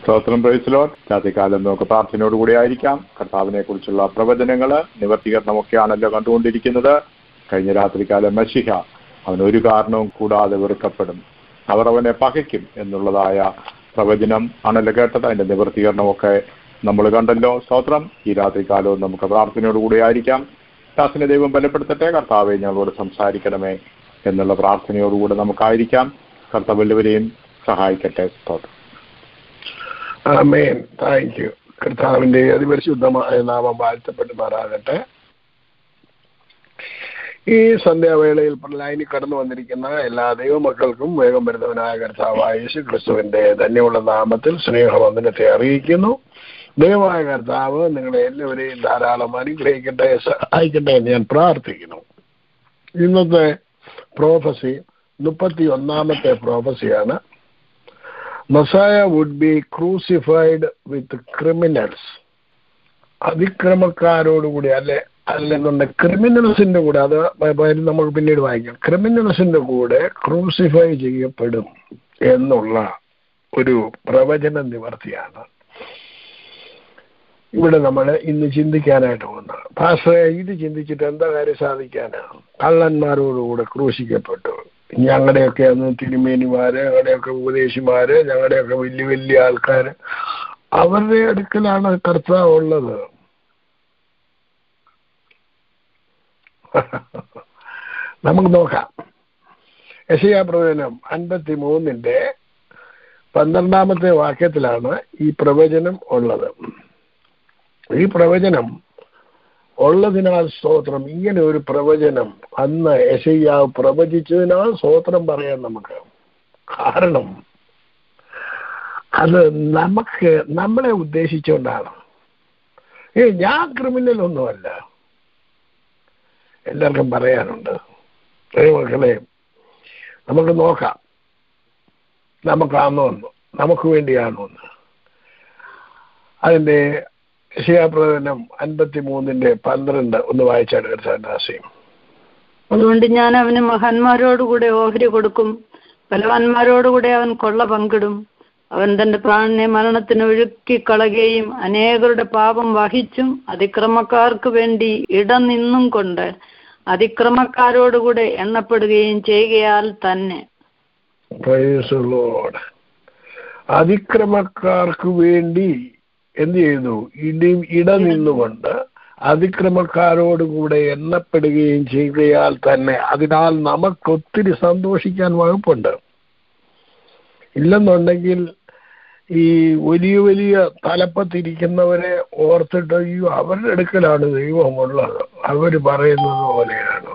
സ്തോത്രം പ്രൈസിലോ രാത്രികാലം നമുക്ക് പ്രാർത്ഥനയോട് കൂടി ആയിരിക്കാം കർത്താവിനെ കുറിച്ചുള്ള പ്രവചനങ്ങള് നിവർത്തീകരണമൊക്കെയാണല്ലോ കണ്ടുകൊണ്ടിരിക്കുന്നത് കഴിഞ്ഞ രാത്രികാലം മഷിഹ അവൻ ഒരു കാരണവും കൂടാതെ വെറുക്കപ്പെടും അവർ അവനെ പകയ്ക്കും എന്നുള്ളതായ പ്രവചനം ആണല്ലോ കേട്ടത് അതിന്റെ നിവർത്തീകരണമൊക്കെ നമ്മൾ കണ്ടല്ലോ സ്തോത്രം ഈ രാത്രികാലവും നമുക്ക് പ്രാർത്ഥനയോടുകൂടി ആയിരിക്കാം ദാസിനെ ദൈവം ബലപ്പെടുത്തട്ടെ കർത്താവെ ഞങ്ങളോട് സംസാരിക്കണമേ എന്നുള്ള പ്രാർത്ഥനയോടുകൂടെ നമുക്കായിരിക്കാം കർത്താവ് എല്ലാവരെയും സഹായിക്കട്ടെ സ്തോത്രം ആമേൻ താങ്ക് യു കർത്താവിന്റെ അതിപരിശുദ്ധമായ നാമം വാഴ്ത്തപ്പെട്ട് മാറാകട്ടെ ഈ സന്ധ്യാവേളയിൽ ലൈനിൽ കടന്നു വന്നിരിക്കുന്ന എല്ലാ ദൈവമക്കൾക്കും വേഗം വരുന്നവനായ കർത്താവായ യേശു ക്രിസ്തുവിന്റെ ധന്യമുള്ള നാമത്തിൽ സ്നേഹവന്ദനത്തെ അറിയിക്കുന്നു ദൈവമായ കർത്താവ് നിങ്ങളെ എല്ലാവരെയും ധാരാളം അനുഗ്രഹിക്കട്ടെ സഹായിക്കട്ടെ എന്ന് ഞാൻ പ്രാർത്ഥിക്കുന്നു ഇന്നത്തെ പ്രോഫസി മുപ്പത്തി ഒന്നാമത്തെ പ്രോഫസിയാണ് Messiah would be crucified with criminals അതിക്രമക്കാരോടുകൂടി അല്ലെ അല്ലെന്നുണ്ട് ക്രിമിനൽസിന്റെ കൂടെ അത് വരും നമുക്ക് പിന്നീട് വായിക്കാം ക്രിമിനൽസിന്റെ കൂടെ ക്രൂസിഫൈ ചെയ്യപ്പെടും എന്നുള്ള ഒരു പ്രവചന നിവർത്തിയാണ് ഇവിടെ നമ്മൾ ഇന്ന് ചിന്തിക്കാനായിട്ട് പോകുന്നത് പാസ്റ്ററെ ഇത് ചിന്തിച്ചിട്ട് എന്താ കാര്യം സാധിക്കാനാ കള്ളന്മാരോടുകൂടെ ക്രൂശിക്കപ്പെട്ടു ഞങ്ങളുടെയൊക്കെ അന്ന് തിരുമേനിമാര് ഞങ്ങളുടെയൊക്കെ ഉപദേശിമാര് ഞങ്ങളുടെയൊക്കെ വലിയ വലിയ ആൾക്കാര് അവരുടെ അടുക്കലാണ് കർത്താവ് ഉള്ളത് നമുക്ക് നോക്കാം യശയാ പ്രവചനം അൻപത്തി മൂന്നിന്റെ പന്ത്രണ്ടാമത്തെ വാക്യത്തിലാണ് ഈ പ്രവചനം ഉള്ളത് ഈ പ്രവചനം ഉള്ളതിനാൽ സ്തോത്രം ഇങ്ങനെ ഒരു പ്രവചനം അന്ന് യശയ്യാവ് പ്രവചിച്ചതിനാൽ സ്തോത്രം പറയാൻ നമുക്ക് കാരണം അത് നമുക്ക് നമ്മളെ ഉദ്ദേശിച്ചുകൊണ്ടാണ് ഏ ഞാൻ ക്രിമിനൽ ഒന്നുമല്ല എല്ലാവർക്കും പറയാനുണ്ട് മക്കളെ നമുക്ക് നോക്കാം നമുക്കാണോ എന്ന് നമുക്ക് വേണ്ടിയാണോ എന്ന് അതിന്റെ ശിയാപ്രവചനം അൻപത്തി മൂന്നിന്റെ പന്ത്രണ്ട് ഒന്ന് വായിച്ചാണ് കർത്താനാശയം അതുകൊണ്ട് ഞാൻ അവന് മഹാന്മാരോടുകൂടെ ഓഹരി കൊടുക്കും ബലവാന്മാരോടുകൂടെ അവൻ കൊള്ള പങ്കിടും അവൻ തന്റെ പ്രാണനെ മരണത്തിന് ഒഴുക്കിക്കളയുകയും അനേകരുടെ പാപം വഹിച്ചും അതിക്രമക്കാർക്ക് വേണ്ടി ഇടനിന്നും കൊണ്ട് അതിക്രമക്കാരോടുകൂടെ എണ്ണപ്പെടുകയും ചെയ്യുകയാൽ തന്നെ അതിക്രമക്കാർക്ക് വേണ്ടി എന്ത് ചെയ്തു ഇടി ഇട നിന്നുകൊണ്ട് അതിക്രമക്കാരോടുകൂടെ എണ്ണപ്പെടുകയും ചെയ്യുകയാൽ തന്നെ അതിനാൽ നമുക്കൊത്തിരി സന്തോഷിക്കാൻ വകുപ്പുണ്ട് ഇല്ലെന്നുണ്ടെങ്കിൽ ഈ വലിയ വലിയ തലപ്പത്തിരിക്കുന്നവരെ ഓർത്തിട്ട് അയ്യോ അവരുടെ അടുക്കലാണ് ദൈവമുള്ളത് അവർ പറയുന്നത് പോലെയാണ്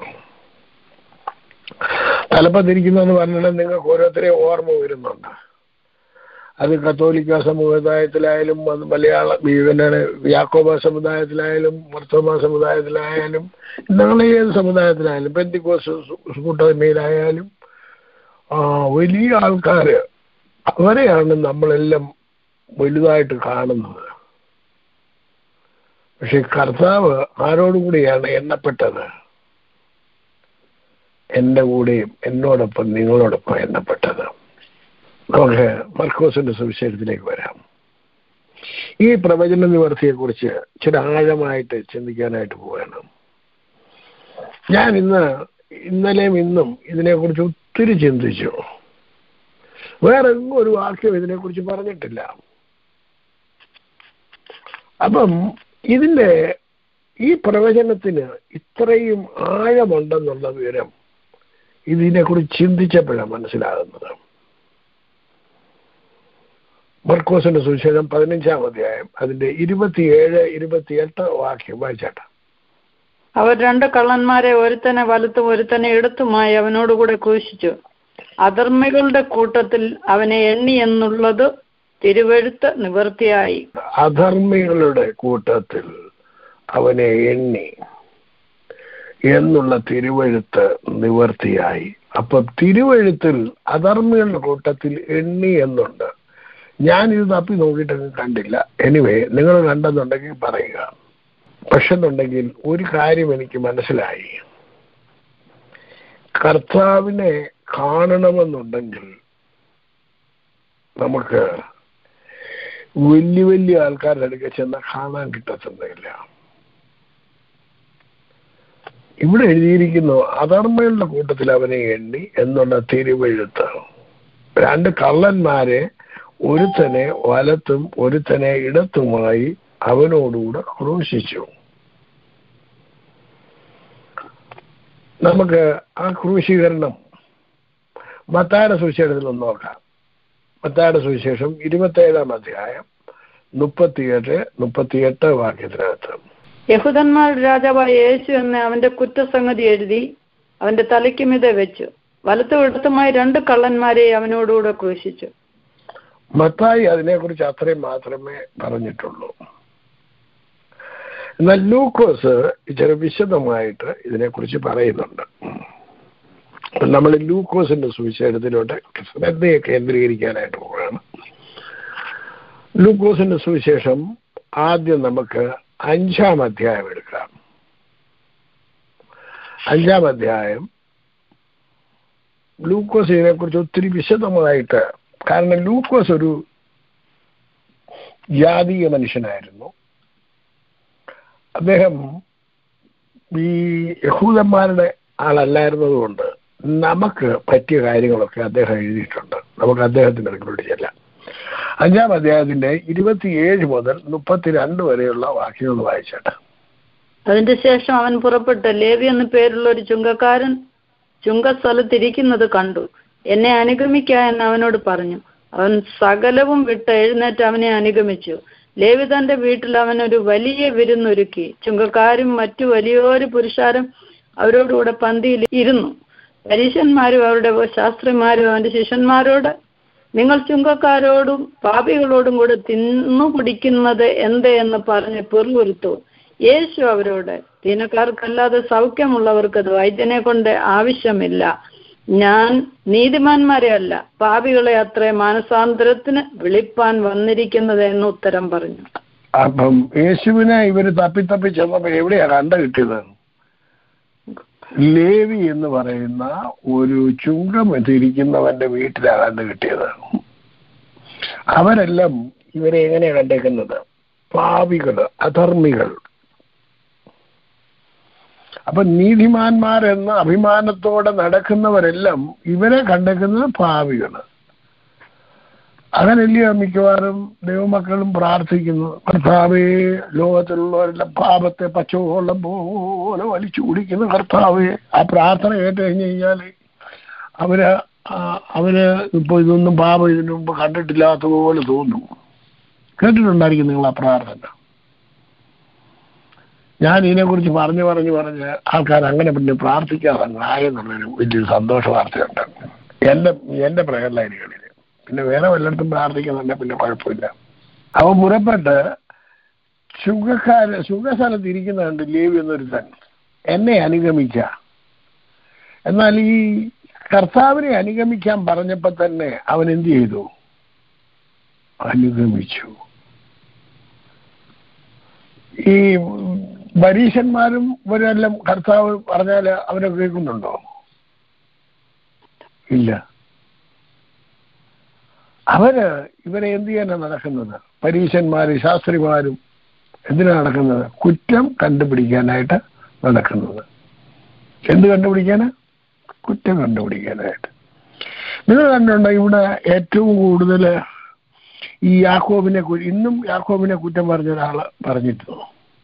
തലപ്പത്തിരിക്കുന്നതെന്ന് പറഞ്ഞാൽ നിങ്ങൾക്ക് ഓരോരുത്തരെ ഓർമ്മ വരുന്നുണ്ട് അത് കത്തോലിക്ക സമുദായത്തിലായാലും അത് മലയാള പിന്നെ യാക്കോബ സമുദായത്തിലായാലും മർത്തോമ സമുദായത്തിലായാലും നിങ്ങൾ ഏത് സമുദായത്തിലായാലും പെന്തിക്കോസ് കൂട്ടായ്മയിലായാലും വലിയ ആൾക്കാർ അവരെയാണ് നമ്മളെല്ലാം വലുതായിട്ട് കാണുന്നത് പക്ഷെ കർത്താവ് ആരോടുകൂടിയാണ് എണ്ണപ്പെട്ടത് എൻ്റെ കൂടെയും എന്നോടൊപ്പം നിങ്ങളോടൊപ്പം എണ്ണപ്പെട്ടത് നമുക്ക് മർക്കോസിന്റെ സുവിശേഷത്തിലേക്ക് വരാം ഈ പ്രവചന നിവർത്തിയെ കുറിച്ച് ചില ആഴമായിട്ട് ചിന്തിക്കാനായിട്ട് പോവുകയാണ് ഞാൻ ഇന്ന് ഇന്നലെയും ഇന്നും ഇതിനെക്കുറിച്ച് ഒത്തിരി ചിന്തിച്ചു വേറെ എങ്ങും ഒരു വാക്യം ഇതിനെക്കുറിച്ച് പറഞ്ഞിട്ടില്ല അപ്പം ഇതിന്റെ ഈ പ്രവചനത്തിന് ഇത്രയും ആഴമുണ്ടെന്നുള്ള വിവരം ഇതിനെക്കുറിച്ച് ചിന്തിച്ചപ്പോഴാണ് മനസ്സിലാകുന്നത് മർക്കോസിന്റെ സുവിശേഷം പതിനഞ്ചാം അധ്യായം അതിന്റെ ഇരുപത്തിയേഴ് ഇരുപത്തിയെട്ട് വാക്യം വായിച്ചാട്ട അവർ രണ്ട് കള്ളന്മാരെ ഒരുത്തനെ വലത്തും ഒരുത്തനെ ഇടത്തുമായി അവനോടുകൂടെ ക്രൂശിച്ചു അധർമ്മികളുടെ കൂട്ടത്തിൽ അവനെ എണ്ണി എന്നുള്ളത് തിരുവഴുത്ത് നിവൃത്തിയായി അധർമ്മികളുടെ കൂട്ടത്തിൽ അവനെ എണ്ണി എന്നുള്ള തിരുവഴുത്ത് നിവർത്തിയായി അപ്പൊ തിരുവഴുത്തിൽ അധർമ്മികളുടെ കൂട്ടത്തിൽ എണ്ണി എന്നുണ്ട് ഞാൻ ഇത് തപ്പി നോക്കിയിട്ടൊന്നും കണ്ടില്ല എനിവേ നിങ്ങൾ കണ്ടെന്നുണ്ടെങ്കിൽ പറയുക പക്ഷെ എന്നുണ്ടെങ്കിൽ ഒരു കാര്യം എനിക്ക് മനസ്സിലായി കർത്താവിനെ കാണണമെന്നുണ്ടെങ്കിൽ നമുക്ക് വലിയ വലിയ ആൾക്കാരുടെ അടുക്ക ചെന്ന കാണാൻ കിട്ടത്തൊന്നുമില്ല ഇവിടെ എഴുതിയിരിക്കുന്നു അധർമ്മയുടെ കൂട്ടത്തിൽ അവനെ എണ്ണി എന്നുള്ള തിരുവെഴുത്ത് രണ്ട് കള്ളന്മാരെ ഒരുത്തനെ വലത്തും ഒരുത്തനെ ഇടത്തുമായി അവനോടുകൂടെ ക്രൂശിച്ചു നമുക്ക് ആ ക്രൂശീകരണം മത്തായുടെ സുവിശേഷത്തിൽ ഒന്ന് നോക്കാം മത്തായുടെ സുവിശേഷം ഇരുപത്തേഴാം അധ്യായം മുപ്പത്തിയെട്ട് മുപ്പത്തിയെട്ട് വാക്യത്തിനകത്ത് യഹൂദന്മാരുടെ രാജാവായ യേശു എന്ന് അവന്റെ കുറ്റസംഗതി എഴുതി അവന്റെ തലയ്ക്ക് മീതെ വെച്ചു വലത്തും ഇടത്തുമായി രണ്ട് കള്ളന്മാരെ അവനോടുകൂടെ ക്രൂശിച്ചു മത്തായി അതിനെക്കുറിച്ച് അത്രയും മാത്രമേ പറഞ്ഞിട്ടുള്ളൂ എന്നാൽ ലൂക്കോസ് ഇച്ചിരി വിശദമായിട്ട് ഇതിനെക്കുറിച്ച് പറയുന്നുണ്ട് നമ്മൾ ലൂക്കോസിന്റെ സുവിശേഷത്തിലോട്ട് ശ്രദ്ധയെ കേന്ദ്രീകരിക്കാനായിട്ട് പോവുകയാണ് ലൂക്കോസിന്റെ സുവിശേഷം ആദ്യം നമുക്ക് അഞ്ചാം അധ്യായം എടുക്കാം അഞ്ചാം അധ്യായം ലൂക്കോസ് ഇതിനെക്കുറിച്ച് ഒത്തിരി വിശദമായിട്ട് കാരണം ലൂക്കോസ് ഒരു ജാതീയ മനുഷ്യനായിരുന്നു അദ്ദേഹം ഈ യഹൂദന്മാരുടെ ആളല്ലായിരുന്നതുകൊണ്ട് നമുക്ക് പറ്റിയ കാര്യങ്ങളൊക്കെ അദ്ദേഹം എഴുതിയിട്ടുണ്ട് നമുക്ക് അദ്ദേഹത്തിന്റെ അടുക്കലോട്ട് ചെല്ലാം അഞ്ചാം അധ്യായത്തിന്റെ ഇരുപത്തിയേഴ് മുതൽ മുപ്പത്തിരണ്ട് വരെയുള്ള വാക്യങ്ങൾ വായിച്ചാട്ട് അതിന്റെ ശേഷം അവൻ പുറപ്പെട്ട് ലേവി എന്നു പേരുള്ള ഒരു ചുങ്കക്കാരൻ ചുങ്കസ്ഥലത്തിരിക്കുന്നത് കണ്ടു എന്നെ അനുഗമിക്ക എന്ന് അവനോട് പറഞ്ഞു അവൻ സകലവും വിട്ട് എഴുന്നേറ്റ് അവനെ അനുഗമിച്ചു ലേവി തന്റെ വീട്ടിൽ അവൻ ഒരു വലിയ വിരുന്നൊരുക്കി ചുങ്കക്കാരും മറ്റു വലിയൊരു പുരുഷാരും അവരോടുകൂടെ പന്തിയിൽ ഇരുന്നു പരീശന്മാരും അവരുടെ ശാസ്ത്രിമാരും അവന്റെ ശിഷ്യന്മാരോട് നിങ്ങൾ ചുങ്കക്കാരോടും പാപികളോടും കൂടെ തിന്നു കുടിക്കുന്നത് എന്ത് എന്ന് പറഞ്ഞ് പെറുവിരുത്തു യേശു അവരോട് ദീനക്കാർക്കല്ലാതെ സൗഖ്യമുള്ളവർക്ക് അത് വൈദ്യനെ കൊണ്ട് ആവശ്യമില്ല ഞാൻ നീതിമാന്മാരെ അല്ല പാപികളെ അത്രേ മാനസാന്തരത്തിന് വിളിപ്പാൻ വന്നിരിക്കുന്നത് എന്ന് ഉത്തരം പറഞ്ഞു അപ്പം യേശുവിനെ ഇവര് തപ്പി തപ്പി ചെന്നപ്പോ എവിടെയാ കണ്ട കിട്ടിയത് ലേവി എന്ന് പറയുന്ന ഒരു ചുങ്കം തിരിക്കുന്നവന്റെ വീട്ടിലാണ് കണ്ടു കിട്ടിയത് അവരെല്ലാം ഇവരെ എങ്ങനെയാ കണ്ടേക്കുന്നത് പാവികള് അധർമ്മികൾ അപ്പൊ നീതിമാന്മാരെന്ന അഭിമാനത്തോടെ നടക്കുന്നവരെല്ലാം ഇവരെ കണ്ടേക്കുന്നത് പാവികള് അങ്ങനെയല്ലയോ മിക്കവാറും ദൈവമക്കളും പ്രാർത്ഥിക്കുന്നു കർത്താവേ ലോകത്തിലുള്ളവരെല്ലാം പാപത്തെ പച്ചവെള്ളം പോലെ വലിച്ചു കുടിക്കുന്നു കർത്താവേ ആ പ്രാർത്ഥന കേട്ട് കഴിഞ്ഞു കഴിഞ്ഞാൽ അവര് ആ- അവര് ഇപ്പൊ ഇതൊന്നും പാപം ഇതിനു മുമ്പ് കണ്ടിട്ടില്ലാത്തതുപോലെ തോന്നും കേട്ടിട്ടുണ്ടായിരിക്കും നിങ്ങൾ ആ പ്രാർത്ഥന ഞാൻ ഇതിനെക്കുറിച്ച് പറഞ്ഞു പറഞ്ഞു പറഞ്ഞ് ആൾക്കാർ അങ്ങനെ പിന്നെ പ്രാർത്ഥിക്കാതെ ആയെന്നുള്ളൊരു വലിയൊരു സന്തോഷ വാർത്തയുണ്ട് എന്റെ എന്റെ പ്രകടനകളിൽ പിന്നെ വേറെ വല്ലയിടത്തും പ്രാർത്ഥിക്കുന്നുണ്ട് പിന്നെ കുഴപ്പമില്ല അവ പുറപ്പെട്ട് സുഖക്കാര് സുഖസ്ഥലത്ത് ഇരിക്കുന്നുണ്ട് ലേവി എന്നൊരുത്തൻ എന്നെ അനുഗമിക്ക എന്നാൽ ഈ കർത്താവിനെ അനുഗമിക്കാൻ പറഞ്ഞപ്പോ തന്നെ അവൻ എന്ത് ചെയ്തു അനുഗമിച്ചു ഈ പരീശന്മാരും ഇവരെല്ലാം കർത്താവ് പറഞ്ഞാൽ അവരെ കേൾക്കുന്നുണ്ടോ ഇല്ല അവര് ഇവരെ എന്ത് ചെയ്യാനാണ് നടക്കുന്നത് പരീശന്മാര് ശാസ്ത്രിമാരും എന്തിനാണ് നടക്കുന്നത് കുറ്റം കണ്ടുപിടിക്കാനായിട്ട് നടക്കുന്നത് എന്ത് കണ്ടുപിടിക്കാന് കുറ്റം കണ്ടുപിടിക്കാനായിട്ട് നിങ്ങൾ കണ്ടുണ്ടോ ഇവിടെ ഏറ്റവും കൂടുതൽ ഈ യാക്കോബിനെ കു- ഇന്നും യാക്കോബിനെ കുറ്റം പറഞ്ഞ ഒരാള് പറഞ്ഞിരുന്നു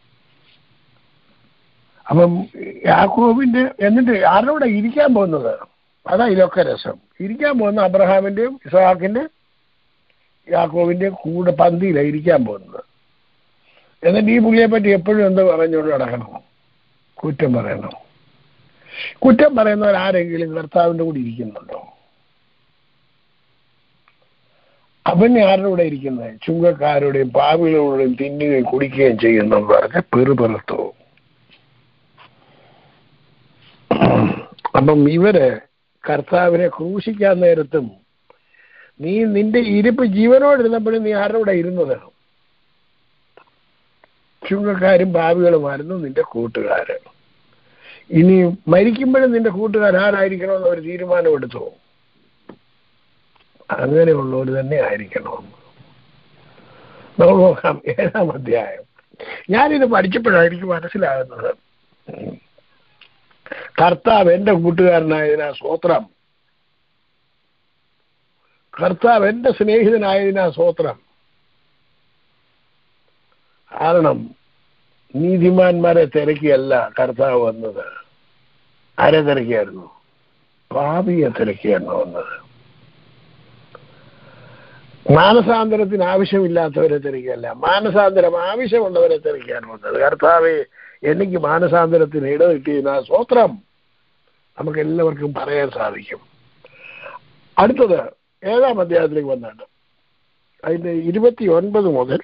അപ്പം യാക്കോബിന്റെ എന്നിട്ട് ആരുടെ ഇരിക്കാൻ പോകുന്നത് അതാ ഇതൊക്കെ രസം ഇരിക്കാൻ പോകുന്ന അബ്രഹാമിന്റെയും ഇസ്ഹാക്കിന്റെയും യാക്കോബിന്റെയും കൂടെ പന്തിയിലാണ് ഇരിക്കാൻ പോകുന്നത് എന്നിട്ട് ഈ പുള്ളിയെ പറ്റി എപ്പോഴും എന്ത് പറഞ്ഞുകൊണ്ട് നടക്കണം കുറ്റം പറയണം കുറ്റം പറയുന്നവർ ആരെങ്കിലും കർത്താവിന്റെ കൂടെ ഇരിക്കുന്നുണ്ടോ അവന് ആരുടെ കൂടെ ഇരിക്കുന്നത് ചുങ്കക്കാരുടെയും പാവികളുടെയും തിന്നുകയും കുടിക്കുകയും ചെയ്യുന്നു എന്ന് പറഞ്ഞ് പെറുപെറുത്തു അപ്പം ഇവര് കർത്താവിനെ ക്രൂശിക്കാൻ നേരത്തും നീ നിന്റെ ഇരിപ്പ് ജീവനോടിരുന്നപ്പോഴും നീ ആരുടെ കൂടെ ഇരുന്നത് ചുങ്കക്കാരും പാവികളുമായിരുന്നു നിന്റെ കൂട്ടുകാര് ഇനി മരിക്കുമ്പോഴും നിന്റെ കൂട്ടുകാർ ആരായിരിക്കണമെന്ന് ഒരു തീരുമാനമെടുത്തു അങ്ങനെയുള്ളവർ തന്നെ ആയിരിക്കണം നമുക്ക് നോക്കാം ഏഴാം അധ്യായം ഞാനിത് പഠിച്ചപ്പോഴാണ് എനിക്ക് മനസ്സിലാകുന്നത് ഉം. കർത്താവ് എന്റെ കൂട്ടുകാരനായതിനാ സ്വോത്രം കർത്താവ് എന്റെ സ്നേഹിതനായതിനാ സ്വോത്രം കാരണം നീതിമാന്മാരെ തിരക്കിയല്ല കർത്താവ് വന്നത് ആരെ തിരക്കിയായിരുന്നു പാപിയെ തിരക്കിയായിരുന്നു വന്നത് മാനസാന്തരത്തിന് ആവശ്യമില്ലാത്തവരെ തിരക്കിയല്ല മാനസാന്തരം ആവശ്യമുള്ളവരെ തിരക്കിയാണ് വന്നത് കർത്താവെ എനിക്ക് മാനസാന്തരത്തിന് ഇട കിട്ടിയതിനാ സ്വോത്രം നമുക്ക് എല്ലാവർക്കും പറയാൻ സാധിക്കും അടുത്തത് ഏഴാം അധ്യായത്തിലേക്ക് വന്നാണ് അതിന്റെ ഇരുപത്തി ഒൻപത് മുതൽ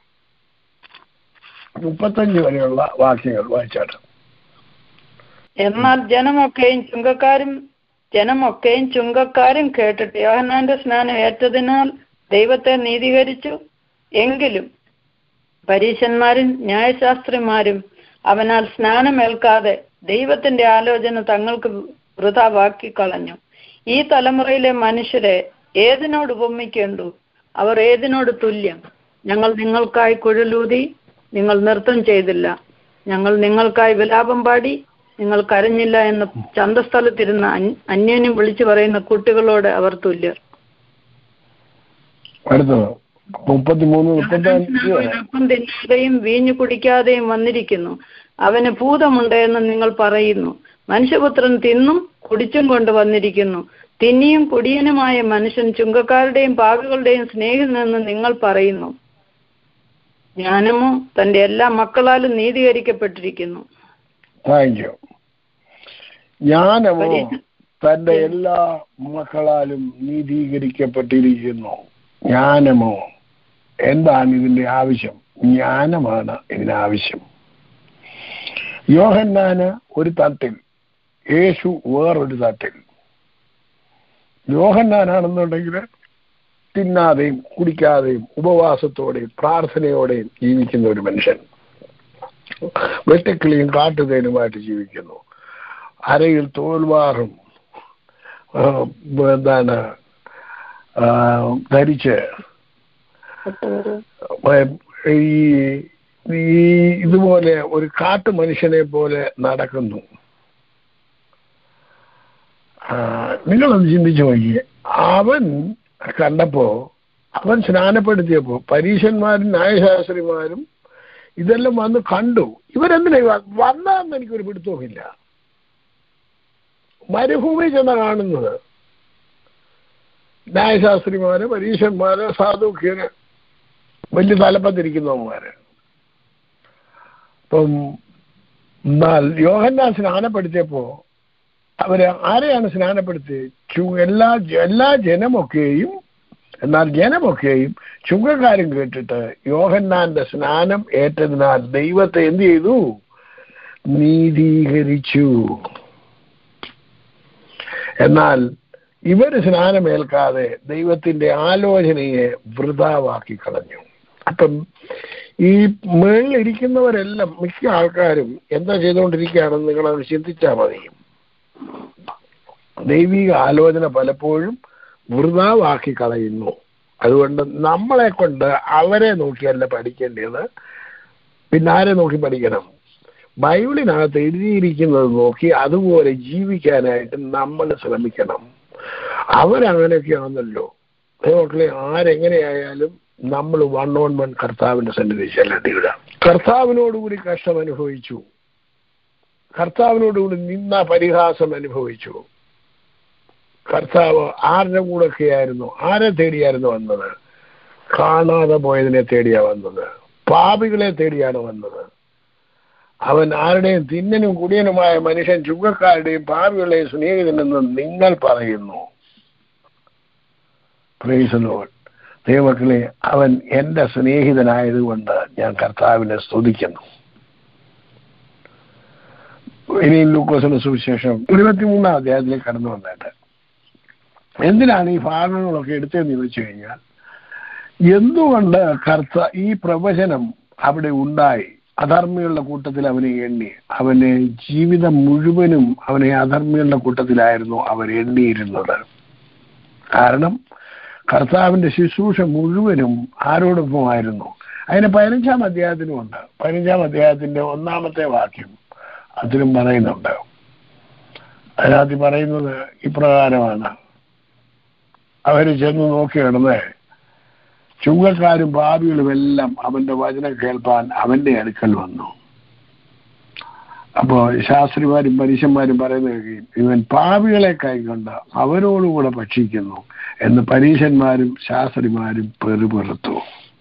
മുപ്പത്തഞ്ച് വരെയുള്ള വാക്യങ്ങൾ വായിച്ചാണ് എന്നാൽ ജനമൊക്കെയും ചുങ്കക്കാരും ജനമൊക്കെയും ചുങ്കക്കാരും കേട്ടിട്ട് യോഹന്നാന്റെ സ്നാനം ഏറ്റതിനാൽ ദൈവത്തെ നീതീകരിച്ചു എങ്കിലും പരീശന്മാരും ന്യായശാസ്ത്രിമാരും അവനാൽ സ്നാനമേൽക്കാതെ ദൈവത്തിന്റെ ആലോചന തങ്ങൾക്ക് വൃഥാവാക്കി കളഞ്ഞു ഈ തലമുറയിലെ മനുഷ്യരെ ഏതിനോട് ഉപമിക്കേണ്ടു അവർ ഏതിനോട് തുല്യം ഞങ്ങൾ നിങ്ങൾക്കായി കുഴലൂതി നിങ്ങൾ നൃത്തം ചെയ്തില്ല ഞങ്ങൾ നിങ്ങൾക്കായി വിലാപം പാടി നിങ്ങൾ കരഞ്ഞില്ല എന്ന് ചന്തസ്ഥലത്തിരുന്ന അന്- അന്യോന്യം വിളിച്ചു പറയുന്ന കുട്ടികളോട് അവർ തുല്യർ അടുത്തത് മുപ്പത്തിമൂന്ന് മുപ്പത്തഞ്ച് വരെ അവനൊപ്പം തിന്നാതെയും വീഞ്ഞു കുടിക്കാതെയും വന്നിരിക്കുന്നു അവന് ഭൂതമുണ്ട് എന്ന് നിങ്ങൾ പറയുന്നു മനുഷ്യപുത്രൻ തിന്നും കുടിച്ചും കൊണ്ട് വന്നിരിക്കുന്നു തിന്നിയും കുടിയനുമായ മനുഷ്യൻ ചുങ്കക്കാരുടെയും പാപികളുടെയും സ്നേഹിതനെന്ന് നിങ്ങൾ പറയുന്നു ജ്ഞാനമോ തന്റെ എല്ലാ മക്കളാലും നീതീകരിക്കപ്പെട്ടിരിക്കുന്നു താങ്ക് യു ജ്ഞാനമോ തന്റെ എല്ലാ മക്കളാലും നീതീകരിക്കപ്പെട്ടിരിക്കുന്നു ജ്ഞാനമോ എന്താണ് ഇതിന്റെ ആവശ്യം ജ്ഞാനമാണ് ഇതിന് ആവശ്യം യോഹന്നാന് ഒരു തട്ടിൽ യേശു വേറൊരു തട്ടിൽ യോഹന്നാനാണെന്നുണ്ടെങ്കിൽ തിന്നാതെയും കുടിക്കാതെയും ഉപവാസത്തോടെയും പ്രാർത്ഥനയോടെയും ജീവിക്കുന്ന ഒരു മനുഷ്യൻ വെട്ടുക്കിളിയും കാട്ടുതേനുമായിട്ട് ജീവിക്കുന്നു അരയിൽ തോൽവാറും ആ, എന്താണ് ആ, ധരിച്ച് ഈ ഈ ഇതുപോലെ ഒരു കാട്ടു മനുഷ്യനെ പോലെ നടക്കുന്നു ആ, നിങ്ങളൊന്ന് ചിന്തിച്ചു നോക്കിയേ അവൻ കണ്ടപ്പോ അവൻ സ്നാനപ്പെടുത്തിയപ്പോ പരീശന്മാരും ന്യായശാസ്ത്രിമാരും ഇതെല്ലാം വന്ന് കണ്ടു ഇവരെന്തിനാ വ- വന്നതെന്ന് എനിക്കൊരു പിടുത്തവുമില്ല മരുഭൂമി ചെന്ന കാണുന്നത് ന്യായശാസ്ത്രിമാര് പരീശന്മാര് സാധുക്യര് വലിയ തലപ്പത്തിരിക്കുന്നവന്മാര് അപ്പം എന്നാൽ യോഹന്നാൻ സ്നാനപ്പെടുത്തിയപ്പോ അവര് ആരെയാണ് സ്നാനപ്പെടുത്തിയത് ചു- എല്ലാ ജ- എല്ലാ ജനമൊക്കെയും എന്നാൽ ജനമൊക്കെയും ചുങ്കക്കാരും കേട്ടിട്ട് യോഹന്നാന്റെ സ്നാനം ഏറ്റതിനാൽ ദൈവത്തെ എന്ത് ചെയ്തു നീതീകരിച്ചു എന്നാൽ ഇവര് സ്നാനമേൽക്കാതെ ദൈവത്തിന്റെ ആലോചനയെ വൃതാവാക്കി കളഞ്ഞു അപ്പം ഈ മേളിലിരിക്കുന്നവരെല്ലാം മിക്ക ആൾക്കാരും എന്താ ചെയ്തുകൊണ്ടിരിക്കുകയാണെന്ന് നിങ്ങളത് ചിന്തിച്ചാൽ മതി ദൈവിക ആലോചന പലപ്പോഴും വൃതാവാക്കി കളയുന്നു അതുകൊണ്ട് നമ്മളെ കൊണ്ട് അവരെ നോക്കിയല്ല പഠിക്കേണ്ടത് പിന്നെ ആരെ നോക്കി പഠിക്കണം ബൈബിളിനകത്ത് എഴുതിയിരിക്കുന്നത് നോക്കി അതുപോലെ ജീവിക്കാനായിട്ട് നമ്മൾ ശ്രമിക്കണം അവരങ്ങനെയൊക്കെയാണല്ലോ മക്കളെ ആരെങ്ങനെയായാലും നമ്മൾ വൺ ഓൺ വൺ കർത്താവിന്റെ സന്നിധി ചെല്ലേണ്ടി വിടാം കർത്താവിനോടുകൂടി കഷ്ടം അനുഭവിച്ചു കർത്താവിനോടുകൂടി നിന്ന പരിഹാസം അനുഭവിച്ചു കർത്താവ് ആരുടെ കൂടെയൊക്കെയായിരുന്നു ആരെ തേടിയായിരുന്നു വന്നത് കാണാതെ പോയതിനെ തേടിയാ വന്നത് പാപികളെ തേടിയാണ് വന്നത് അവൻ ആരുടെയും തിന്നനും കുടിയനുമായ മനുഷ്യൻ ചുങ്കക്കാരുടെയും പാപികളുടെയും സ്നേഹിതനെന്ന് നിങ്ങൾ പറയുന്നു പ്രൈസ് ലോഡ് ദൈവമക്കളെ അവൻ എന്റെ സ്നേഹിതനായതുകൊണ്ട് ഞാൻ കർത്താവിനെ സ്തുതിക്കുന്നു ഇനിയും ലൂക്കോസിന് സുവിശേഷം ഇരുപത്തിമൂന്നാം അധ്യായത്തിലേക്ക് കടന്നു വന്നിട്ട് എന്തിനാണ് ഈ ഭാഗങ്ങളൊക്കെ എടുത്തതെന്ന് ചോദിച്ചു കഴിഞ്ഞാൽ എന്തുകൊണ്ട് കർത്ത ഈ പ്രവചനം അവിടെ ഉണ്ടായി അധർമ്മികളുടെ കൂട്ടത്തിൽ അവനെ എണ്ണി അവനെ ജീവിതം മുഴുവനും അവനെ അധർമ്മികളുടെ കൂട്ടത്തിലായിരുന്നു അവർ എണ്ണിയിരുന്നത് കാരണം കർത്താവിന്റെ ശുശ്രൂഷ മുഴുവനും ആരോടൊപ്പമായിരുന്നു അതിന് പതിനഞ്ചാം അധ്യായത്തിനുമുണ്ട് പതിനഞ്ചാം അധ്യായത്തിന്റെ ഒന്നാമത്തെ വാക്യം അതിലും പറയുന്നുണ്ട് അതിനകത്ത് പറയുന്നത് ഇപ്രകാരമാണ് അവര് ചെന്ന് നോക്കി കിടന്ന് ചുങ്കക്കാരും പാപികളും എല്ലാം അവന്റെ വചനം കേൾപ്പാൻ അവന്റെ അടുക്കൽ വന്നു അപ്പോ ശാസ്ത്രിമാരും പരീശന്മാരും പറയുന്നത് കേൾക്കുകയും ഇവൻ പാപികളെ കൈകൊണ്ട് അവരോടുകൂടെ ഭക്ഷിക്കുന്നു എന്ന് പരീശന്മാരും ശാസ്ത്രിമാരും പെറുപെറുത്തു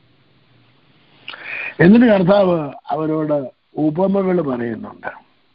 എന്നിട്ട് കർത്താവ് അവരോട് ഉപമകൾ പറയുന്നുണ്ട്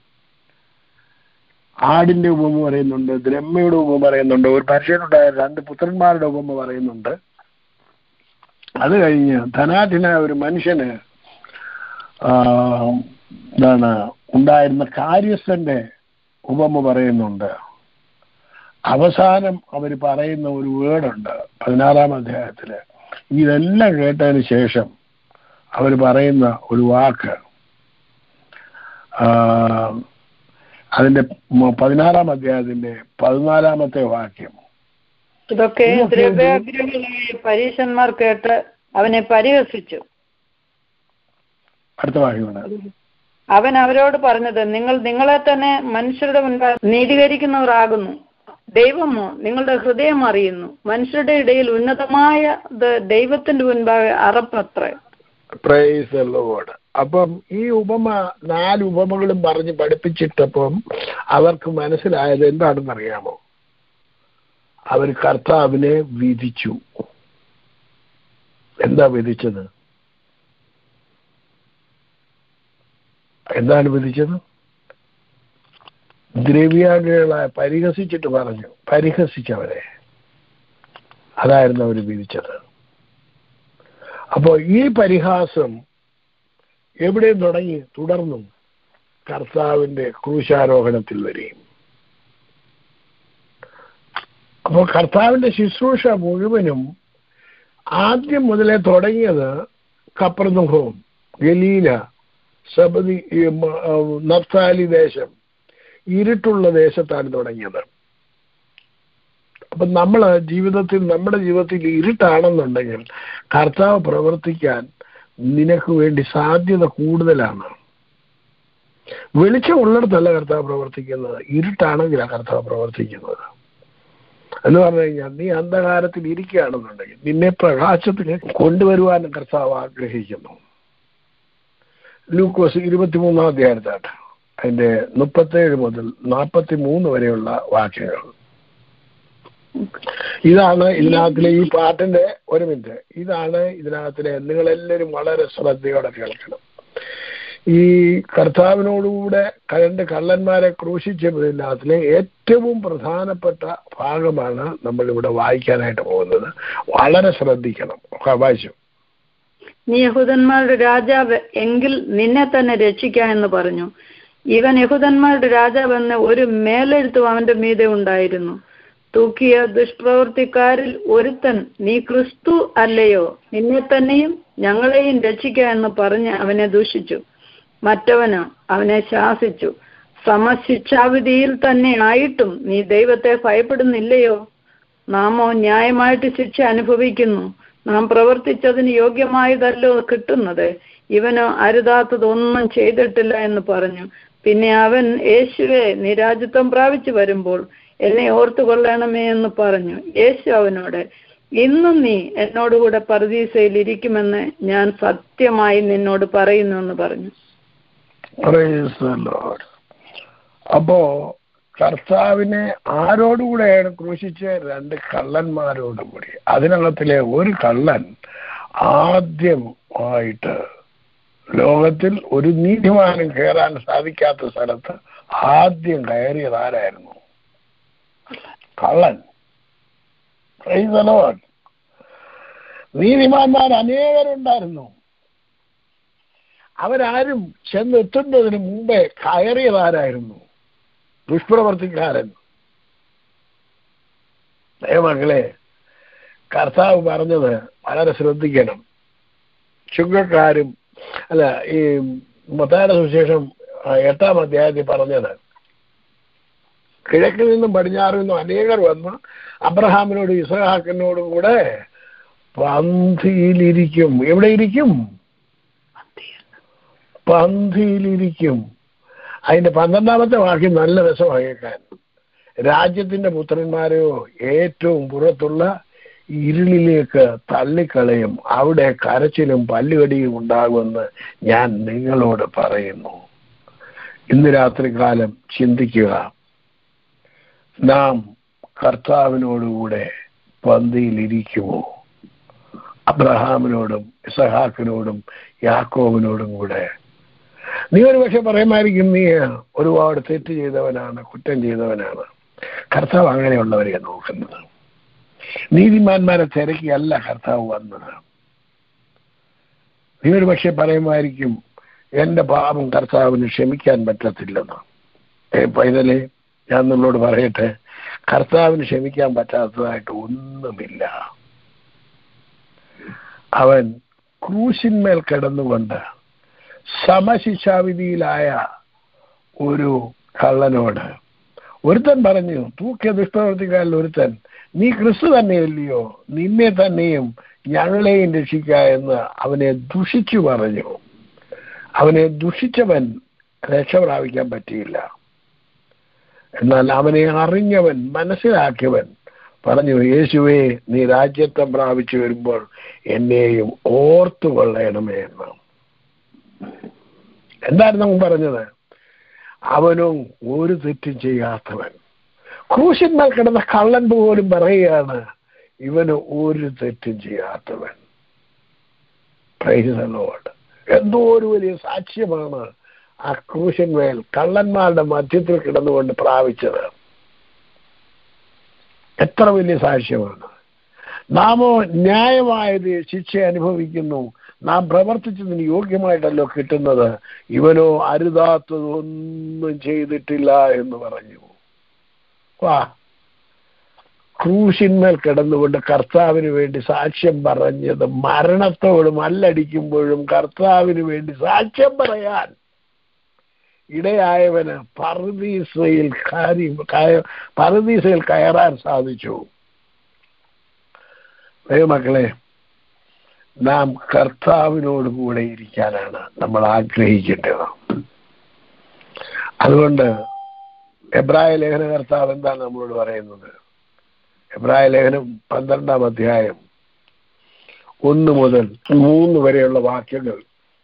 ആടിന്റെ ഉപമ പറയുന്നുണ്ട് ദ്രമ്മയുടെ ഉപമ പറയുന്നുണ്ട് ഒരു പരീക്ഷനുണ്ടായ രണ്ട് പുത്രന്മാരുടെ ഉപമ പറയുന്നുണ്ട് അത് കഴിഞ്ഞ് ധനാഠ്യനായ ഒരു മനുഷ്യന് ആ, എന്താണ് ഉണ്ടായിരുന്ന കാര്യസ്ഥന്റെ ഉപമ പറയുന്നുണ്ട് അവസാനം അവർ പറയുന്ന ഒരു വേർഡുണ്ട് പതിനാറാം അധ്യായത്തില് ഇതെല്ലാം കേട്ടതിന് ശേഷം അവർ പറയുന്ന ഒരു വാക്ക് ആ, അതിന്റെ മ- പതിനാറാം അധ്യായത്തിന്റെ പതിനാലാമത്തെ വാക്യം ഇതൊക്കെ ഇതൊക്കെ ദ്രവ്യാഗ്രഹികളായ പരീശന്മാർ കേട്ട് അവനെ പരിഹസിച്ചു അടുത്ത വാക്യമാണ് അവൻ അവരോട് പറഞ്ഞത് നിങ്ങൾ നിങ്ങളെ തന്നെ മനുഷ്യരുടെ മുൻപാകെ നീതീകരിക്കുന്നവരാകുന്നു ദൈവമോ നിങ്ങളുടെ ഹൃദയം അറിയുന്നു മനുഷ്യരുടെ ഇടയിൽ ഉന്നതമായ ദൈവത്തിന്റെ മുൻപാകെ അറപ്പത്രേ പ്രൈസ് ലോഡ് അപ്പം ഈ ഉപമ നാല് ഉപമകളും പറഞ്ഞ് പഠിപ്പിച്ചിട്ടപ്പം അവർക്ക് മനസ്സിലായത് എന്താണെന്ന് അറിയാമോ അവർ കർത്താവിനെ വിധിച്ചു എന്താ വിധിച്ചത് എന്താണ് വിധിച്ചത് ദ്രവ്യാഗ്രഹികളായ പരിഹസിച്ചിട്ട് പറഞ്ഞു പരിഹസിച്ചവരെ അതായിരുന്നു അവർ വിധിച്ചത് അപ്പോൾ ഈ പരിഹാസം എവിടെ തുടങ്ങി തുടർന്നു കർത്താവിന്റെ ക്രൂശാരോഹണത്തിൽ വരെയും അപ്പോൾ കർത്താവിന്റെ ശുശ്രൂഷ മുഴുവനും ആദ്യം മുതലേ തുടങ്ങിയത് കപ്രനുഭവം ഗലീല സബദി ഈ മ- ആ, നഫ്താലി ദേശം ഇരുട്ടുള്ള ദേശത്താണ് തുടങ്ങിയത് അപ്പൊ നമ്മൾ ജീവിതത്തിൽ നമ്മുടെ ജീവിതത്തിൽ ഇരുട്ടാണെന്നുണ്ടെങ്കിൽ കർത്താവ് പ്രവർത്തിക്കാൻ നിനക്ക് വേണ്ടി സാധ്യത കൂടുതലാണ് വെളിച്ചം ഉള്ളിടത്തല്ല കർത്താവ് പ്രവർത്തിക്കുന്നത് ഇരുട്ടാണെങ്കിലാണ് കർത്താവ് പ്രവർത്തിക്കുന്നത് എന്ന് പറഞ്ഞു കഴിഞ്ഞാൽ നീ അന്ധകാരത്തിൽ ഇരിക്കുകയാണെന്നുണ്ടെങ്കിൽ നിന്നെ പ്രകാശത്തിലേക്ക് കൊണ്ടുവരുവാൻ കർത്താവ് ആഗ്രഹിക്കുന്നു ലൂക്കോസ് ഇരുപത്തിമൂന്നാം അധ്യായത്താട്ട് അതിന്റെ മുപ്പത്തേഴ് മുതൽ നാൽപ്പത്തി മൂന്ന് വരെയുള്ള വാക്യങ്ങൾ ഇതാണ് ഇതിനകത്തിലെ ഈ പാട്ടിന്റെ ഒരു മിനിറ്റ് ഇതാണ് ഇതിനകത്തിലെ നിങ്ങളെല്ലാവരും വളരെ ശ്രദ്ധയോടെ കേൾക്കണം ഈ കർത്താവിനോടുകൂടെ രണ്ട് കള്ളന്മാരെ ക്രൂശിച്ചതിനകത്തിലെ ഏറ്റവും പ്രധാനപ്പെട്ട ഭാഗമാണ് നമ്മൾ ഇവിടെ വായിക്കാനായിട്ട് പോകുന്നത് വളരെ ശ്രദ്ധിക്കണം ഒക്കെ വായിച്ചു നീ യഹൂദന്മാരുടെ രാജാവ് എങ്കിൽ നിന്നെ തന്നെ രക്ഷിക്കാം എന്ന് പറഞ്ഞു ഇവൻ യഹൂദന്മാരുടെ രാജാവെന്ന് ഒരു മേലെഴുത്തും അവന്റെ മീതെ ഉണ്ടായിരുന്നു തൂക്കിയ ദുഷ്പ്രവർത്തിക്കാരിൽ ഒരുത്തൻ നീ ക്രിസ്തു അല്ലയോ നിന്നെ തന്നെയും ഞങ്ങളെയും രക്ഷിക്കുക എന്ന് പറഞ്ഞ് അവനെ ദൂഷിച്ചു മറ്റവനോ അവനെ ശാസിച്ചു സമശിക്ഷാവിധിയിൽ തന്നെ ആയിട്ടും നീ ദൈവത്തെ ഭയപ്പെടുന്നില്ലയോ നാമോ ന്യായമായിട്ട് ശിക്ഷ അനുഭവിക്കുന്നു നാം പ്രവർത്തിച്ചതിന് യോഗ്യമായതല്ലോ കിട്ടുന്നത് ഇവനോ അരുതാത്തതൊന്നും ചെയ്തിട്ടില്ല എന്ന് പറഞ്ഞു പിന്നെ അവൻ യേശുവെ നീ രാജ്യത്വം പ്രാപിച്ചു വരുമ്പോൾ എന്നെ ഓർത്തു കൊള്ളണമേ എന്ന് പറഞ്ഞു യേശു അവനോട് ഇന്നും നീ എന്നോടുകൂടെ പരദീസയിൽ ഇരിക്കുമെന്ന് ഞാൻ സത്യമായി നിന്നോട് പറയുന്നു എന്ന് പറഞ്ഞു Praise the Lord. അപ്പോ കർത്താവിനെ ആരോടുകൂടെയാണ് ക്രൂശിച്ച് രണ്ട് കള്ളന്മാരോടും കൂടി അതിനകത്തിലെ ഒരു കള്ളൻ ആദ്യമായിട്ട് ലോകത്തിൽ ഒരു നീതിമാനും കയറാൻ സാധിക്കാത്ത സ്ഥലത്ത് ആദ്യം കയറിയത് ആരായിരുന്നു കള്ളൻ Praise the Lord. നീതിമാന്മാർ അനേകരുണ്ടായിരുന്നു അവരാരും ചെന്നെത്തുന്നതിന് മുമ്പേ കയറിയതാരായിരുന്നു ദുഷ്പ്രവർത്തിക്കാരൻ ദൈവമക്കളെ കർത്താവ് പറഞ്ഞത് വളരെ ശ്രദ്ധിക്കണം ചുങ്കക്കാരും അല്ല ഈ മത്തായുടെ സുവിശേഷം ആ, എട്ടാം അധ്യായത്തിൽ പറഞ്ഞത് കിഴക്കിൽ നിന്നും പടിഞ്ഞാറിൽ നിന്നും അനേകർ വന്ന് അബ്രഹാമിനോടും ഇസഹാക്കിനോടും കൂടെ പന്തിയിലിരിക്കും എവിടെ ഇരിക്കും പന്തിയിലിരിക്കും അതിന്റെ പന്ത്രണ്ടാമത്തെ വാക്യം നല്ല രസമാണ് കേൾക്കാൻ രാജ്യത്തിന്റെ പുത്രന്മാരെയോ ഏറ്റവും പുറത്തുള്ള ഇരുളിലേക്ക് തള്ളിക്കളയും അവിടെ കരച്ചിലും പല്ലുകടിയും ഉണ്ടാകുമെന്ന് ഞാൻ നിങ്ങളോട് പറയുന്നു ഇന്ന് രാത്രികാലം ചിന്തിക്കുക നാം കർത്താവിനോടുകൂടെ പന്തിയിലിരിക്കുമോ അബ്രഹാമിനോടും ഇസഹാക്കിനോടും യാക്കോബിനോടും കൂടെ നീ ഒരു പക്ഷെ പറയുമായിരിക്കും നീ ഒരുപാട് തെറ്റ് ചെയ്തവനാണ് കുറ്റം ചെയ്തവനാണ് കർത്താവ് അങ്ങനെയുള്ളവരെ നോക്കുന്നത് നീതിമാന്മാരെ തിരക്കിയല്ല കർത്താവ് വന്നത് നീ ഒരു പക്ഷെ പറയുമായിരിക്കും എന്റെ പാപം കർത്താവിന് ക്ഷമിക്കാൻ പറ്റത്തില്ലെന്ന് ഏ പൈതലേ ഞാൻ നിങ്ങളോട് പറയട്ടെ കർത്താവിന് ക്ഷമിക്കാൻ പറ്റാത്തതായിട്ട് ഒന്നുമില്ല അവൻ ക്രൂശിന്മേൽ കിടന്നുകൊണ്ട് സമശിക്ഷാവിധിയിലായ ഒരു കള്ളനോട് ഒരുത്തൻ പറഞ്ഞു തൂക്കിയ ദുഷ്ടപ്രവർത്തിക്കാരിൽ ഒരുത്തൻ നീ ക്രിസ്തു തന്നെയല്ലയോ നിന്നെ തന്നെയും ഞങ്ങളെയും രക്ഷിക്ക എന്ന് അവനെ ദുഷിച്ചു പറഞ്ഞു അവനെ ദുഷിച്ചവൻ രക്ഷ പ്രാപിക്കാൻ പറ്റിയില്ല എന്നാൽ അവനെ അറിഞ്ഞവൻ മനസ്സിലാക്കിയവൻ പറഞ്ഞു യേശുവേ നീ രാജ്യത്വം പ്രാപിച്ചു വരുമ്പോൾ എന്നെയും ഓർത്തു കൊള്ളണമേ എന്ന് എന്തായിരുന്നു അവൻ പറഞ്ഞത് അവനും ഒരു തെറ്റും ചെയ്യാത്തവൻ ക്രൂശന്മാർ കിടന്ന കള്ളൻ പോലും പറയുകയാണ് ഇവന് ഒരു തെറ്റും ചെയ്യാത്തവൻ പ്രൈസലോട് എന്തോ ഒരു വലിയ സാക്ഷ്യമാണ് ആ ക്രൂശന്മേൽ കള്ളന്മാരുടെ മധ്യത്തിൽ കിടന്നുകൊണ്ട് പ്രാപിച്ചത് എത്ര വലിയ സാക്ഷ്യമാണ് നാമോ ന്യായമായത് ശിക്ഷ അനുഭവിക്കുന്നു നാം പ്രവർത്തിച്ചതിന് യോഗ്യമായിട്ടല്ലോ കിട്ടുന്നത് ഇവനോ അരുതാത്തതൊന്നും ചെയ്തിട്ടില്ല എന്ന് പറഞ്ഞു വാ ക്രൂശിന്മേൽ കിടന്നുകൊണ്ട് കർത്താവിന് വേണ്ടി സാക്ഷ്യം പറഞ്ഞത് മരണത്തോട് മല്ലടിക്കുമ്പോഴും കർത്താവിന് വേണ്ടി സാക്ഷ്യം പറയാൻ ഇടയായവന് പറുദീസയിൽ കാര്യം പറുദീസയിൽ കയറാൻ സാധിച്ചു ദൈവമക്കളെ നാം കർത്താവിനോട് കൂടെ ഇരിക്കാനാണ് നമ്മൾ ആഗ്രഹിക്കേണ്ടത് അതുകൊണ്ട് എബ്രായ ലേഖന കർത്താവ് എന്താണ് നമ്മളോട് പറയുന്നത് എബ്രായ ലേഖനം പന്ത്രണ്ടാം അധ്യായം ഒന്ന് മുതൽ മൂന്ന് വരെയുള്ള വാക്യങ്ങൾ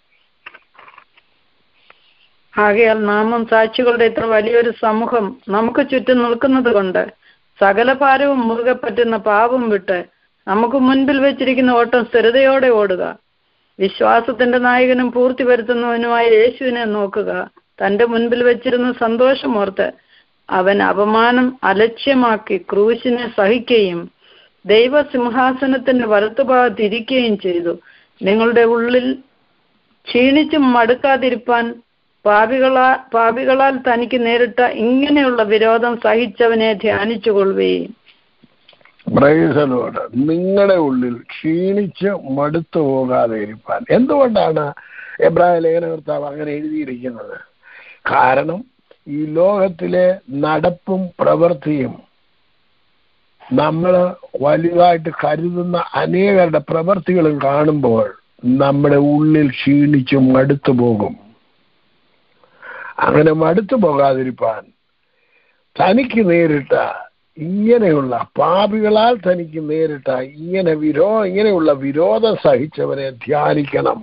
ആകയാൽ നാമം സാക്ഷികളുടെ ഇത്ര വലിയൊരു സമൂഹം നമുക്ക് ചുറ്റും നിൽക്കുന്നത് കൊണ്ട് സകല ഭാരവും മുറുകെ പറ്റുന്ന പാപം വിട്ട് നമുക്ക് മുൻപിൽ വെച്ചിരിക്കുന്ന ഓട്ടം സ്ഥിരതയോടെ ഓടുക വിശ്വാസത്തിന്റെ നായകനും പൂർത്തി വരുത്തുന്നവനുമായ യേശുവിനെ നോക്കുക തന്റെ മുൻപിൽ വെച്ചിരുന്ന സന്തോഷമോർത്ത് അവൻ അപമാനം അലക്ഷ്യമാക്കി ക്രൂശിനെ സഹിക്കുകയും ദൈവസിംഹാസനത്തിന്റെ വലത്തുഭാഗത്തിരിക്കുകയും ചെയ്തു നിങ്ങളുടെ ഉള്ളിൽ ക്ഷീണിച്ചും മടുക്കാതിരിപ്പാൻ പാപികളാ പാപികളാൽ തനിക്ക് നേരിട്ട ഇങ്ങനെയുള്ള വിരോധം സഹിച്ചവനെ ധ്യാനിച്ചു കൊള്ളുകയും പ്രൈസലോട് നിങ്ങളുടെ ഉള്ളിൽ ക്ഷീണിച്ച് മടുത്തു പോകാതെ ഇരിപ്പാൻ എന്തുകൊണ്ടാണ് എബ്രായ ലേഖനകർത്താവ് അങ്ങനെ എഴുതിയിരിക്കുന്നത് കാരണം ഈ ലോകത്തിലെ നടപ്പും പ്രവൃത്തിയും നമ്മൾ വലുതായിട്ട് കരുതുന്ന അനേകരുടെ പ്രവൃത്തികളും കാണുമ്പോൾ നമ്മുടെ ഉള്ളിൽ ക്ഷീണിച്ചും മടുത്തു പോകും അങ്ങനെ മടുത്തു പോകാതിരിപ്പാൻ തനിക്ക് നേരിട്ട ഇങ്ങനെയുള്ള പാപികളാൽ തനിക്ക് നേരിട്ട ഇങ്ങനെ വിരോ ഇങ്ങനെയുള്ള വിരോധം സഹിച്ചവനെ ധ്യാനിക്കണം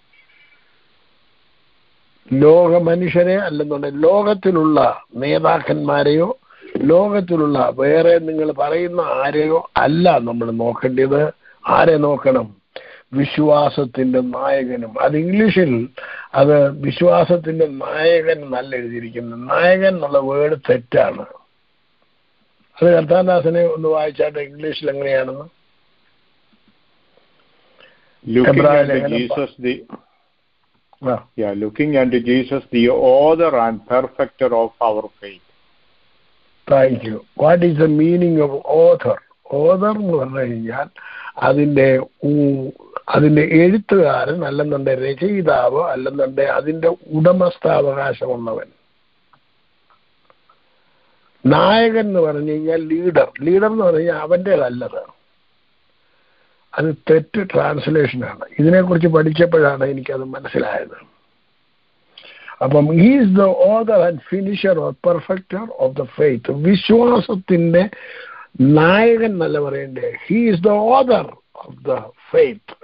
ലോക മനുഷ്യരെ അല്ലെന്നുണ്ടെങ്കിൽ ലോകത്തിലുള്ള നേതാക്കന്മാരെയോ ലോകത്തിലുള്ള വേറെ നിങ്ങൾ പറയുന്ന ആരെയോ അല്ല നമ്മൾ നോക്കേണ്ടത് ആരെ നോക്കണം വിശ്വാസത്തിന്റെ നായകനും അത് ഇംഗ്ലീഷിൽ അത് വിശ്വാസത്തിന്റെ നായകൻ നല്ല എഴുതിയിരിക്കുന്നത് നായകൻ എന്നുള്ള വേർഡ് തെറ്റാണ് അത് കർത്താദാസനെ ഒന്ന് വായിച്ചാട്ട് ഇംഗ്ലീഷിൽ എങ്ങനെയാണെന്ന് Looking Hebraic unto ലേഖനം Jesus, the ആ yeah, looking unto Jesus, the author and perfecter of our faith. Thank you what is the meaning of author author എന്ന് പറഞ്ഞു കഴിഞ്ഞാൽ അതിന്റെ ഉ- അതിന്റെ എഴുത്തുകാരൻ അല്ലെന്നുണ്ടെ രചയിതാവ് അല്ലെന്നുണ്ടെ അതിന്റെ ഉടമസ്ഥാവകാശമുള്ളവൻ നായകൻ എന്ന് പറഞ്ഞു കഴിഞ്ഞാൽ ലീഡർ ലീഡർ എന്ന് പറഞ്ഞു കഴിഞ്ഞാൽ അവൻ്റേതല്ലത് അത് തെറ്റ് ട്രാൻസ്ലേഷനാണ് ഇതിനെക്കുറിച്ച് പഠിച്ചപ്പോഴാണ് എനിക്കത് മനസ്സിലായത് അപ്പം is the author and finisher or perfecter of the faith വിശ്വാസത്തിന്റെ നായകൻ എന്നല്ല പറയണ്ടേ he is the author of the faith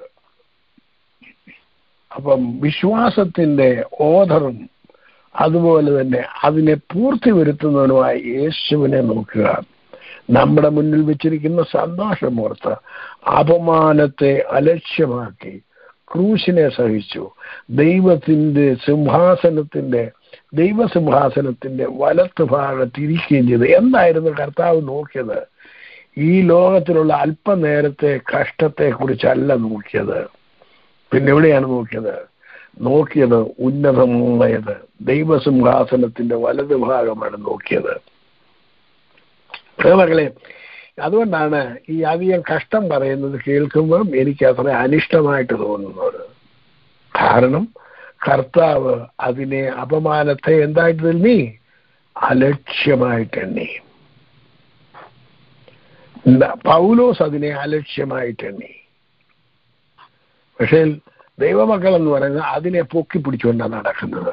അപ്പം വിശ്വാസത്തിന്റെ ഓദറും അതുപോലെ തന്നെ അതിനെ പൂർത്തി വരുത്തുന്നവനുമായി യേശുവിനെ നോക്കുക നമ്മുടെ മുന്നിൽ വെച്ചിരിക്കുന്ന സന്തോഷമോർത്ത് അപമാനത്തെ അലക്ഷ്യമാക്കി ക്രൂശിനെ സഹിച്ചു ദൈവത്തിന്റെ സിംഹാസനത്തിന്റെ ദൈവസിംഹാസനത്തിന്റെ വലത്ത് ഭാഗത്ത് ഇരിക്കുകയും ചെയ്തു എന്തായിരുന്നു കർത്താവ് നോക്കിയത് ഈ ലോകത്തിലുള്ള അല്പനേരത്തെ കഷ്ടത്തെ കുറിച്ചല്ല നോക്കിയത് പിന്നെ എവിടെയാണ് നോക്കിയത് നോക്കിയത് ഉന്നതമായത് ദൈവസിംഹാസനത്തിന്റെ വലത് ഭാഗമാണ് നോക്കിയത് മകളെ അതുകൊണ്ടാണ് ഈ അധികം കഷ്ടം പറയുന്നത് കേൾക്കുമ്പോൾ എനിക്ക് അത്ര അനിഷ്ടമായിട്ട് തോന്നുന്നത് കാരണം കർത്താവ് അതിനെ അപമാനത്തെ എന്തായിട്ട് എണ്ണി അലക്ഷ്യമായിട്ട് എണ്ണി പൗലോസ് അതിനെ അലക്ഷ്യമായിട്ട് എണ്ണി പക്ഷേ ദൈവമക്കൾ എന്ന് പറയുന്നത് അതിനെ പൊക്കി പിടിച്ചുകൊണ്ടാണ് നടക്കുന്നത്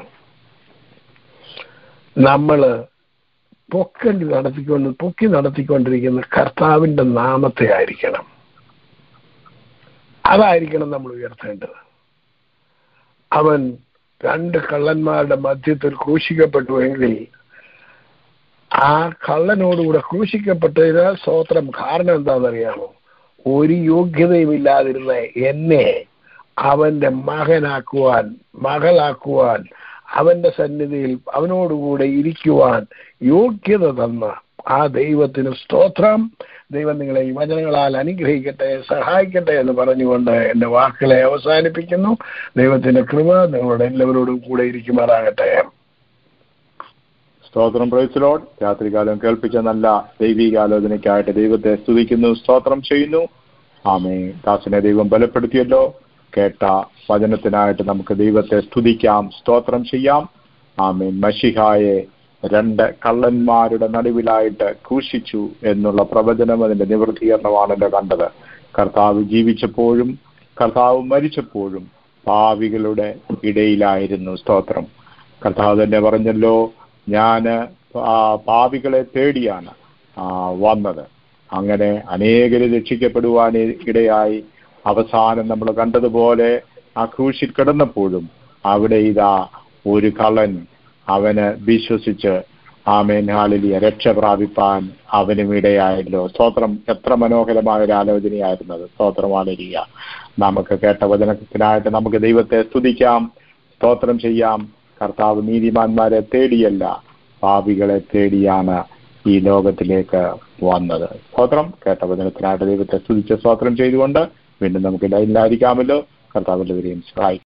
നമ്മള് പൊക്കി നടത്തിക്കൊണ്ട് പൊക്കി നടത്തിക്കൊണ്ടിരിക്കുന്ന കർത്താവിന്റെ നാമത്തെ ആയിരിക്കണം അതായിരിക്കണം നമ്മൾ ഉയർത്തേണ്ടത് അവൻ രണ്ട് കള്ളന്മാരുടെ മധ്യത്തിൽ ക്രൂശിക്കപ്പെട്ടുവെങ്കിൽ ആ കള്ളനോടുകൂടെ ക്രൂശിക്കപ്പെട്ടതിനാൽ സ്തോത്രം കാരണം എന്താണെന്നറിയാമോ ഒരു യോഗ്യതയും ഇല്ലാതിരുന്ന എന്നെ അവന്റെ മകനാക്കുവാൻ മകളാക്കുവാൻ അവന്റെ സന്നിധിയിൽ അവനോടുകൂടെ ഇരിക്കുവാൻ യോഗ്യത തന്ന ആ ദൈവത്തിന് സ്തോത്രം ദൈവം നിങ്ങളെ ഈ വചനങ്ങളാൽ അനുഗ്രഹിക്കട്ടെ സഹായിക്കട്ടെ എന്ന് പറഞ്ഞുകൊണ്ട് എൻ്റെ വാക്കുകളെ അവസാനിപ്പിക്കുന്നു ദൈവത്തിന്റെ കൃപ നിങ്ങളോട് എല്ലാവരോടും കൂടെ ഇരിക്കുമാറാകട്ടെ സ്തോത്രം പ്രൈസിലോഡ് രാത്രികാലം കേൾപ്പിച്ച നല്ല ദൈവികാലോചനയ്ക്കായിട്ട് ദൈവത്തെ സ്തുതിക്കുന്നു സ്തോത്രം ചെയ്യുന്നു ആമേ ദാസനെ ദൈവം ബലപ്പെടുത്തിയല്ലോ കേട്ട വചനത്തിനായിട്ട് നമുക്ക് ദൈവത്തെ സ്തുതിക്കാം സ്തോത്രം ചെയ്യാം ആമീൻ മഷിഹായെ രണ്ട് കള്ളന്മാരുടെ നടുവിലായിട്ട് ക്രൂശിച്ചു എന്നുള്ള പ്രവചനം അതിന്റെ നിവൃത്തീകരണമാണല്ലോ കണ്ടത് കർത്താവ് ജീവിച്ചപ്പോഴും കർത്താവ് മരിച്ചപ്പോഴും പാവികളുടെ ഇടയിലായിരുന്നു സ്തോത്രം കർത്താവ് തന്നെ പറഞ്ഞല്ലോ ഞാന് പാവികളെ തേടിയാണ് വന്നത് അങ്ങനെ അനേകര് രക്ഷിക്കപ്പെടുവാൻ ഇടയായി അവസാനം നമ്മൾ കണ്ടതുപോലെ ആ ക്രൂശിൽ കിടന്നപ്പോഴും അവിടെ ഇതാ ഒരു കള്ളൻ അവന് വിശ്വസിച്ച് ആമേൻ ഹാലിലിയ രക്ഷ പ്രാപിപ്പാൻ അവനും ഇടയായല്ലോ സ്തോത്രം എത്ര മനോഹരമായ ഒരു ആലോചനയായിരുന്നത് സ്തോത്രമാലിരിക്കുക നമുക്ക് കേട്ട വചനത്തിനായിട്ട് നമുക്ക് ദൈവത്തെ സ്തുതിക്കാം സ്തോത്രം ചെയ്യാം കർത്താവ് നീതിമാന്മാരെ തേടിയല്ല പാപികളെ തേടിയാണ് ഈ ലോകത്തിലേക്ക് വന്നത് സ്തോത്രം കേട്ട വചനത്തിനായിട്ട് ദൈവത്തെ സ്തുതിച്ച് സ്തോത്രം ചെയ്തുകൊണ്ട് വീണ്ടും നമുക്ക് ലൈനിലായിരിക്കാമല്ലോ കർത്താവിന്റെ സഹായിക്കും